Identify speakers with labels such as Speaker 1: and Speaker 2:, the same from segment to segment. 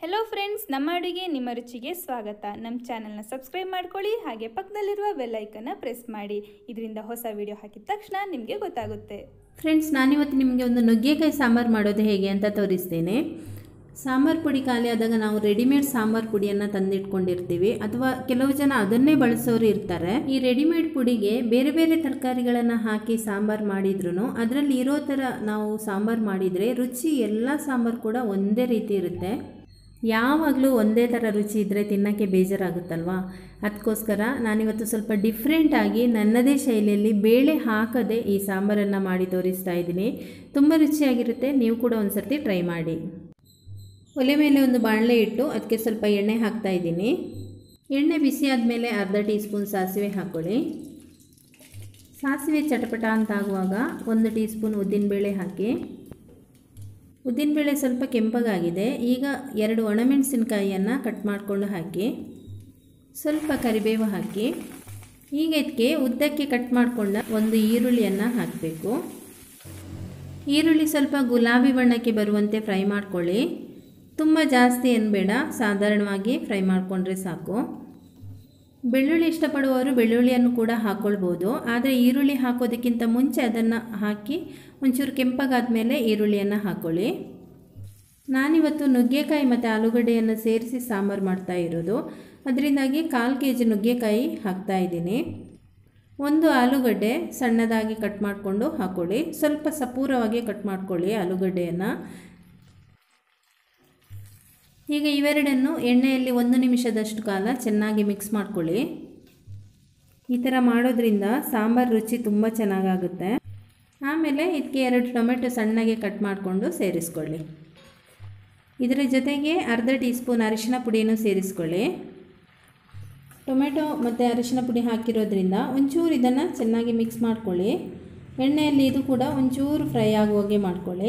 Speaker 1: hello friends ನಮ್ಮ ಅಡುಗೆ ನಿಮ್ಮ ರುಚಿಗೆ ಸ್ವಾಗತ ನಮ್ಮ ಚಾನಲ್ನ ಸಬ್ಸ್ಕ್ರೈಬ್ ಮಾಡ್ಕೊಳ್ಳಿ ಹಾಗೆ ಪಕ್ಕದಲ್ಲಿರುವ ಬೆಲ್ ಐಕನ್ನ ಪ್ರೆಸ್ ಮಾಡಿ ಇದರಿಂದ ಹೊಸ ವಿಡಿಯೋ ಹಾಕಿದ ತಕ್ಷಣ ನಿಮಗೆ ಗೊತ್ತಾಗುತ್ತೆ
Speaker 2: ಫ್ರೆಂಡ್ಸ್ ನಾನಿವತ್ತು ನಿಮಗೆ ಒಂದು ನುಗ್ಗೆಕಾಯಿ ಸಾಂಬಾರು ಮಾಡೋದು ಹೇಗೆ ಅಂತ ತೋರಿಸ್ತೇನೆ ಸಾಂಬಾರು ಪುಡಿ ಖಾಲಿ ಆದಾಗ ನಾವು ರೆಡಿಮೇಡ್ ಸಾಂಬಾರು ಪುಡಿಯನ್ನು ತಂದಿಟ್ಕೊಂಡಿರ್ತೀವಿ ಅಥವಾ ಕೆಲವು ಜನ ಅದನ್ನೇ ಬಳಸೋರು ಇರ್ತಾರೆ ಈ ರೆಡಿಮೇಡ್ ಪುಡಿಗೆ ಬೇರೆ ಬೇರೆ ತರಕಾರಿಗಳನ್ನು ಹಾಕಿ ಸಾಂಬಾರು ಮಾಡಿದ್ರು ಅದರಲ್ಲಿ ಇರೋ ಥರ ನಾವು ಸಾಂಬಾರು ಮಾಡಿದರೆ ರುಚಿ ಎಲ್ಲ ಸಾಂಬಾರು ಕೂಡ ಒಂದೇ ರೀತಿ ಇರುತ್ತೆ ಯಾವಾಗಲೂ ಒಂದೇ ಥರ ರುಚಿ ಇದ್ದರೆ ತಿನ್ನೋಕ್ಕೆ ಬೇಜಾರಾಗುತ್ತಲ್ವಾ ಅದಕ್ಕೋಸ್ಕರ ನಾನಿವತ್ತು ಸ್ವಲ್ಪ ಡಿಫ್ರೆಂಟಾಗಿ ನನ್ನದೇ ಶೈಲಿಯಲ್ಲಿ ಬೇಳೆ ಹಾಕದೆ ಈ ಸಾಂಬಾರನ್ನು ಮಾಡಿ ತೋರಿಸ್ತಾ ಇದ್ದೀನಿ ತುಂಬ ರುಚಿಯಾಗಿರುತ್ತೆ ನೀವು ಕೂಡ ಒಂದು ಸರ್ತಿ ಟ್ರೈ ಮಾಡಿ ಒಲೆ ಮೇಲೆ ಒಂದು ಬಾಣಲೆ ಇಟ್ಟು ಅದಕ್ಕೆ ಸ್ವಲ್ಪ ಎಣ್ಣೆ ಹಾಕ್ತಾ ಇದ್ದೀನಿ ಎಣ್ಣೆ ಬಿಸಿ ಆದಮೇಲೆ ಅರ್ಧ ಟೀ ಸ್ಪೂನ್ ಸಾಸಿವೆ ಹಾಕ್ಕೊಳ್ಳಿ ಸಾಸಿವೆ ಚಟಪಟ ಅಂತ ಆಗುವಾಗ ಒಂದು ಟೀ ಸ್ಪೂನ್ ಉದ್ದಿನಬೇಳೆ ಹಾಕಿ ಉದ್ದಿನಬೇಳೆ ಸ್ವಲ್ಪ ಕೆಂಪಗಾಗಿದೆ ಈಗ ಎರಡು ಒಣಮೆಣಸಿನ್ಕಾಯಿಯನ್ನು ಕಟ್ ಮಾಡಿಕೊಂಡು ಹಾಕಿ ಸ್ವಲ್ಪ ಕರಿಬೇವು ಹಾಕಿ ಈಗ ಇದಕ್ಕೆ ಉದ್ದಕ್ಕೆ ಕಟ್ ಮಾಡಿಕೊಂಡ ಒಂದು ಈರುಳ್ಳಿಯನ್ನು ಹಾಕಬೇಕು ಈರುಳ್ಳಿ ಸ್ವಲ್ಪ ಗುಲಾಬಿ ಬಣ್ಣಕ್ಕೆ ಬರುವಂತೆ ಫ್ರೈ ಮಾಡ್ಕೊಳ್ಳಿ ತುಂಬ ಜಾಸ್ತಿ ಏನು ಬೇಡ ಸಾಧಾರಣವಾಗಿ ಫ್ರೈ ಮಾಡಿಕೊಂಡ್ರೆ ಸಾಕು ಬೆಳ್ಳುಳ್ಳಿ ಇಷ್ಟಪಡುವವರು ಬೆಳ್ಳುಳ್ಳಿಯನ್ನು ಕೂಡ ಹಾಕ್ಕೊಳ್ಬೋದು ಆದರೆ ಈರುಳ್ಳಿ ಹಾಕೋದಕ್ಕಿಂತ ಮುಂಚೆ ಅದನ್ನು ಹಾಕಿ ಒಂಚೂರು ಕೆಂಪಗಾದ ಮೇಲೆ ಈರುಳ್ಳಿಯನ್ನು ಹಾಕ್ಕೊಳ್ಳಿ ನಾನಿವತ್ತು ನುಗ್ಗೆಕಾಯಿ ಮತ್ತು ಆಲೂಗಡ್ಡೆಯನ್ನು ಸೇರಿಸಿ ಸಾಂಬಾರು ಮಾಡ್ತಾ ಇರೋದು ಅದರಿಂದಾಗಿ ಕಾಲು ಕೆ ಜಿ ನುಗ್ಗೆಕಾಯಿ ಹಾಕ್ತಾ ಇದ್ದೀನಿ ಒಂದು ಆಲೂಗಡ್ಡೆ ಸಣ್ಣದಾಗಿ ಕಟ್ ಮಾಡಿಕೊಂಡು ಹಾಕ್ಕೊಳ್ಳಿ ಸ್ವಲ್ಪ ಸಪೂರವಾಗಿ ಕಟ್ ಮಾಡ್ಕೊಳ್ಳಿ ಆಲೂಗಡ್ಡೆಯನ್ನು ಈಗ ಇವೆರಡನ್ನು ಎಣ್ಣೆಯಲ್ಲಿ ಒಂದು ನಿಮಿಷದಷ್ಟು ಕಾಲ ಚೆನ್ನಾಗಿ ಮಿಕ್ಸ್ ಮಾಡ್ಕೊಳ್ಳಿ ಈ ಥರ ಮಾಡೋದ್ರಿಂದ ಸಾಂಬಾರು ರುಚಿ ತುಂಬ ಚೆನ್ನಾಗಾಗುತ್ತೆ ಆಮೇಲೆ ಇದಕ್ಕೆ ಎರಡು ಟೊಮೆಟೊ ಸಣ್ಣಗೆ ಕಟ್ ಮಾಡಿಕೊಂಡು ಸೇರಿಸ್ಕೊಳ್ಳಿ ಇದರ ಜೊತೆಗೆ ಅರ್ಧ ಟೀ ಸ್ಪೂನ್ ಅರಿಶಿನ ಪುಡಿಯನ್ನು ಸೇರಿಸ್ಕೊಳ್ಳಿ ಟೊಮೆಟೊ ಮತ್ತು ಅರಿಶಿನ ಪುಡಿ ಹಾಕಿರೋದ್ರಿಂದ ಒಂಚೂರು ಇದನ್ನು ಚೆನ್ನಾಗಿ ಮಿಕ್ಸ್ ಮಾಡ್ಕೊಳ್ಳಿ ಎಣ್ಣೆಯಲ್ಲಿ ಇದು ಕೂಡ ಒಂಚೂರು ಫ್ರೈ ಆಗುವಾಗೆ ಮಾಡ್ಕೊಳ್ಳಿ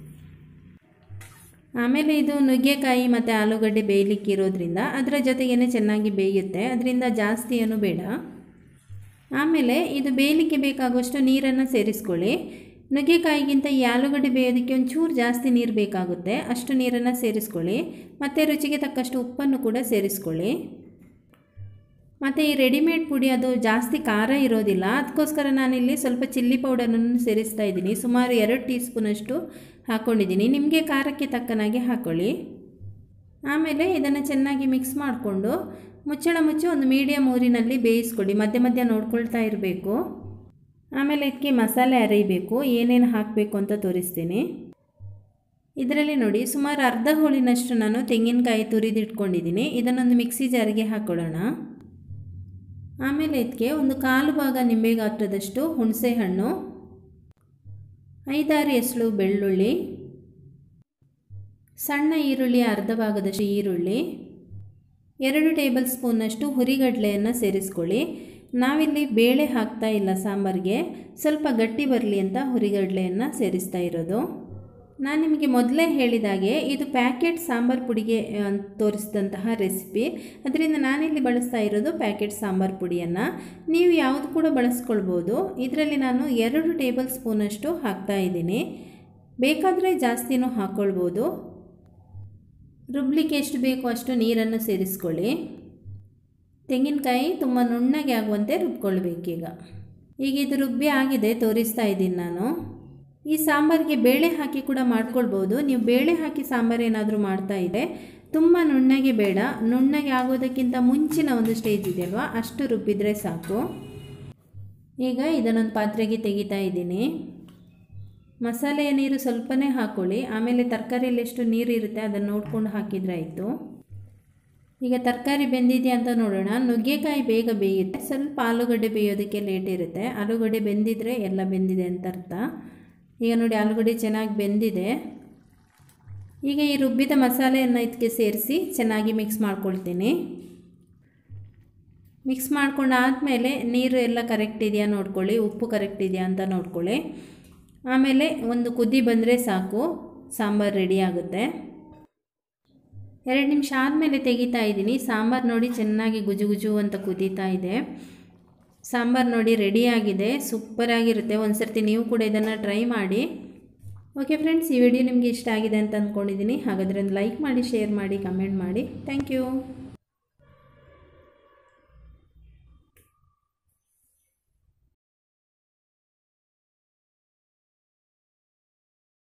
Speaker 2: ಆಮೇಲೆ ಇದು ನುಗ್ಗೆಕಾಯಿ ಮತ್ತು ಆಲೂಗಡ್ಡೆ ಬೇಯಲಿಕ್ಕೆ ಇರೋದ್ರಿಂದ ಅದರ ಜೊತೆಗೇ ಚೆನ್ನಾಗಿ ಬೇಯುತ್ತೆ ಅದರಿಂದ ಜಾಸ್ತಿ ಏನು ಬೇಡ ಆಮೇಲೆ ಇದು ಬೇಯಲಿಕ್ಕೆ ಬೇಕಾಗುವಷ್ಟು ನೀರನ್ನು ಸೇರಿಸ್ಕೊಳ್ಳಿ ನುಗ್ಗೆಕಾಯಿಗಿಂತ ಈ ಆಲೂಗಡ್ಡೆ ಬೇಯೋದಕ್ಕೆ ಒಂಚೂರು ಜಾಸ್ತಿ ನೀರು ಬೇಕಾಗುತ್ತೆ ಅಷ್ಟು ನೀರನ್ನು ಸೇರಿಸ್ಕೊಳ್ಳಿ ಮತ್ತು ರುಚಿಗೆ ತಕ್ಕಷ್ಟು ಉಪ್ಪನ್ನು ಕೂಡ ಸೇರಿಸ್ಕೊಳ್ಳಿ ಮತ್ತು ಈ ರೆಡಿಮೇಡ್ ಪುಡಿ ಅದು ಜಾಸ್ತಿ ಖಾರ ಇರೋದಿಲ್ಲ ಅದಕ್ಕೋಸ್ಕರ ನಾನಿಲ್ಲಿ ಸ್ವಲ್ಪ ಚಿಲ್ಲಿ ಪೌಡರನ್ನು ಸೇರಿಸ್ತಾ ಇದ್ದೀನಿ ಸುಮಾರು ಎರಡು ಟೀ ಸ್ಪೂನಷ್ಟು ಹಾಕ್ಕೊಂಡಿದ್ದೀನಿ ನಿಮಗೆ ಖಾರಕ್ಕೆ ತಕ್ಕನಾಗಿ ಹಾಕ್ಕೊಳ್ಳಿ ಆಮೇಲೆ ಇದನ್ನು ಚೆನ್ನಾಗಿ ಮಿಕ್ಸ್ ಮಾಡಿಕೊಂಡು ಮುಚ್ಚಳ ಮುಚ್ಚಿ ಒಂದು ಮೀಡಿಯಮ್ ಊರಿನಲ್ಲಿ ಬೇಯಿಸ್ಕೊಳ್ಳಿ ಮಧ್ಯ ಮಧ್ಯ ನೋಡ್ಕೊಳ್ತಾ ಇರಬೇಕು ಆಮೇಲೆ ಇದಕ್ಕೆ ಮಸಾಲೆ ಅರಿಬೇಕು ಏನೇನು ಹಾಕಬೇಕು ಅಂತ ತೋರಿಸ್ತೀನಿ ಇದರಲ್ಲಿ ನೋಡಿ ಸುಮಾರು ಅರ್ಧ ಹೋಳಿನಷ್ಟು ನಾನು ತೆಂಗಿನಕಾಯಿ ತುರಿದಿಟ್ಕೊಂಡಿದ್ದೀನಿ ಇದನ್ನೊಂದು ಮಿಕ್ಸಿ ಜಾರಿಗೆ ಹಾಕ್ಕೊಳ್ಳೋಣ ಆಮೇಲೆ ಇದಕ್ಕೆ ಒಂದು ಕಾಲು ಭಾಗ ನಿಂಬೆ ಗಾತ್ರದಷ್ಟು ಹುಣಸೆ ಹಣ್ಣು ಐದಾರು ಎಸಳು ಬೆಳ್ಳುಳ್ಳಿ ಸಣ್ಣ ಈರುಳ್ಳಿ ಅರ್ಧ ಭಾಗದಷ್ಟು ಈರುಳ್ಳಿ ಎರಡು ಟೇಬಲ್ ಸ್ಪೂನ್ನಷ್ಟು ಹುರಿಗಡಲೆಯನ್ನು ಸೇರಿಸ್ಕೊಳ್ಳಿ ನಾವಿಲ್ಲಿ ಬೇಳೆ ಹಾಕ್ತಾ ಇಲ್ಲ ಸಾಂಬಾರಿಗೆ ಸ್ವಲ್ಪ ಗಟ್ಟಿ ಬರಲಿ ಅಂತ ಹುರಿಗಡಲೆಯನ್ನು ಸೇರಿಸ್ತಾ ಇರೋದು ನಾನು ನಿಮಗೆ ಮೊದಲೇ ಹೇಳಿದಾಗೆ ಇದು ಪ್ಯಾಕೆಟ್ ಸಾಂಬಾರು ಪುಡಿಗೆ ತೋರಿಸಿದಂತಹ ರೆಸಿಪಿ ಅದರಿಂದ ನಾನಿಲ್ಲಿ ಬಳಸ್ತಾ ಇರೋದು ಪ್ಯಾಕೆಟ್ ಸಾಂಬಾರು ಪುಡಿಯನ್ನು ನೀವು ಯಾವುದು ಕೂಡ ಬಳಸ್ಕೊಳ್ಬೋದು ಇದರಲ್ಲಿ ನಾನು ಎರಡು ಟೇಬಲ್ ಸ್ಪೂನಷ್ಟು ಹಾಕ್ತಾ ಇದ್ದೀನಿ ಬೇಕಾದರೆ ಜಾಸ್ತಿನೂ ಹಾಕ್ಕೊಳ್ಬೋದು ರುಬ್ಲಿಕ್ಕೆ ಎಷ್ಟು ಬೇಕು ಅಷ್ಟು ನೀರನ್ನು ಸೇರಿಸ್ಕೊಳ್ಳಿ ತೆಂಗಿನಕಾಯಿ ತುಂಬ ನುಣ್ಣಗೆ ಆಗುವಂತೆ ರುಬ್ಕೊಳ್ಬೇಕೀಗ ಈಗ ಇದು ರುಬ್ಬಿ ಆಗಿದೆ ತೋರಿಸ್ತಾ ಇದ್ದೀನಿ ನಾನು ಈ ಸಾಂಬಾರಿಗೆ ಬೇಳೆ ಹಾಕಿ ಕೂಡ ಮಾಡ್ಕೊಳ್ಬೋದು ನೀವು ಬೇಳೆ ಹಾಕಿ ಸಾಂಬಾರು ಏನಾದರೂ ಮಾಡ್ತಾ ಇದೆ ತುಂಬ ನುಣ್ಣಗೆ ಬೇಡ ನುಣ್ಣಗೆ ಆಗೋದಕ್ಕಿಂತ ಮುಂಚಿನ ಒಂದು ಸ್ಟೇಜ್ ಇದೆಯಲ್ವ ಅಷ್ಟು ರುಬ್ಬಿದರೆ ಸಾಕು ಈಗ ಇದನ್ನೊಂದು ಪಾತ್ರೆಗೆ ತೆಗಿತಾ ಇದ್ದೀನಿ ಮಸಾಲೆಯ ನೀರು ಸ್ವಲ್ಪನೇ ಹಾಕ್ಕೊಳ್ಳಿ ಆಮೇಲೆ ತರಕಾರಿಯಲ್ಲಿ ಎಷ್ಟು ನೀರು ಇರುತ್ತೆ ಅದನ್ನು ನೋಡ್ಕೊಂಡು ಹಾಕಿದರೆ ಆಯಿತು ಈಗ ತರಕಾರಿ ಬೆಂದಿದೆಯಾ ಅಂತ ನೋಡೋಣ ನುಗ್ಗೆಕಾಯಿ ಬೇಗ ಬೇಯುತ್ತೆ ಸ್ವಲ್ಪ ಆಲೂಗಡ್ಡೆ ಬೇಯೋದಕ್ಕೆ ಲೇಟ್ ಇರುತ್ತೆ ಆಲೂಗಡ್ಡೆ ಬೆಂದಿದ್ರೆ ಎಲ್ಲ ಬೆಂದಿದೆ ಅಂತ ಅರ್ಥ ಈಗ ನೋಡಿ ಆಲೂಗಡ್ಡೆ ಚೆನ್ನಾಗಿ ಬೆಂದಿದೆ ಈಗ ಈ ರುಬ್ಬಿದ ಮಸಾಲೆಯನ್ನು ಇದಕ್ಕೆ ಸೇರಿಸಿ ಚೆನ್ನಾಗಿ ಮಿಕ್ಸ್ ಮಾಡ್ಕೊಳ್ತೀನಿ ಮಿಕ್ಸ್ ಮಾಡ್ಕೊಂಡಾದಮೇಲೆ ನೀರು ಎಲ್ಲ ಕರೆಕ್ಟ್ ಇದೆಯಾ ನೋಡ್ಕೊಳ್ಳಿ ಉಪ್ಪು ಕರೆಕ್ಟ್ ಇದೆಯಾ ಅಂತ ನೋಡ್ಕೊಳ್ಳಿ ಆಮೇಲೆ ಒಂದು ಕುದಿ ಬಂದರೆ ಸಾಕು ಸಾಂಬಾರು ರೆಡಿ ಆಗುತ್ತೆ ಎರಡು ನಿಮಿಷ ಆದಮೇಲೆ ತೆಗಿತಾ ಇದ್ದೀನಿ ಸಾಂಬಾರು ನೋಡಿ ಚೆನ್ನಾಗಿ ಗುಜು ಗುಜು ಅಂತ ಕುದೀತಾ ಇದೆ ಸಾಂಬಾರು ನೋಡಿ ರೆಡಿಯಾಗಿದೆ ಸೂಪರಾಗಿರುತ್ತೆ ಒಂದು ಸರ್ತಿ ನೀವು ಕೂಡ ಇದನ್ನು ಟ್ರೈ ಮಾಡಿ ಓಕೆ ಫ್ರೆಂಡ್ಸ್ ಈ ವಿಡಿಯೋ ನಿಮಗೆ ಇಷ್ಟ ಆಗಿದೆ ಅಂತ ಅಂದ್ಕೊಂಡಿದ್ದೀನಿ ಹಾಗಾದರೆ ಒಂದು ಲೈಕ್ ಮಾಡಿ ಶೇರ್ ಮಾಡಿ ಕಮೆಂಟ್ ಮಾಡಿ ಥ್ಯಾಂಕ್ ಯು